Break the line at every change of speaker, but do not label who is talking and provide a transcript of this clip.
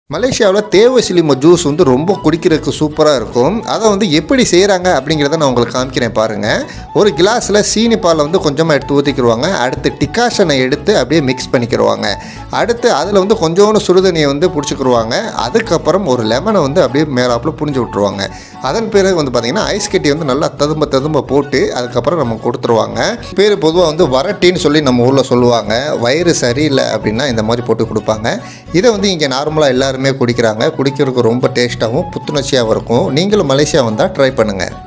மலேசியாவில் தேவசிலிமோ ஜூஸ் வந்து ரொம்ப குடிக்கிறதுக்கு சூப்பராக இருக்கும் அதை வந்து எப்படி செய்கிறாங்க அப்படிங்கிறத நான் உங்களுக்கு காமிக்கிறேன் பாருங்கள் ஒரு கிளாஸில் சீனி பாலை வந்து கொஞ்சமாக எடுத்து ஊற்றிக்கிடுவாங்க அடுத்து டிகாஷனை எடுத்து அப்படியே மிக்ஸ் பண்ணிக்கிடுவாங்க அடுத்து அதில் வந்து கொஞ்சோண்டு சுடுதண்ணியை வந்து பிடிச்சிக்கிடுவாங்க அதுக்கப்புறம் ஒரு லெமனை வந்து அப்படியே மேலாப்பில் புரிஞ்சு விட்ருவாங்க அதன் பிறகு வந்து பார்த்திங்கன்னா ஐஸ் கட்டி வந்து நல்லா ததும்ப ததும்ப போட்டு அதுக்கப்புறம் நம்ம கொடுத்துருவாங்க பேர் பொதுவாக வந்து வரட்டின்னு சொல்லி நம்ம ஊரில் சொல்லுவாங்க வயிறு சரியில்லை அப்படின்னா இந்த மாதிரி போட்டு கொடுப்பாங்க இதை வந்து இங்கே நார்மலாக எல்லாருமே குடிக்கிறாங்க குடிக்கிறதுக்கு ரொம்ப டேஸ்ட்டாகவும் புத்துணர்ச்சியாகவும் இருக்கும் நீங்களும் மலேசியா வந்தால் ட்ரை பண்ணுங்கள்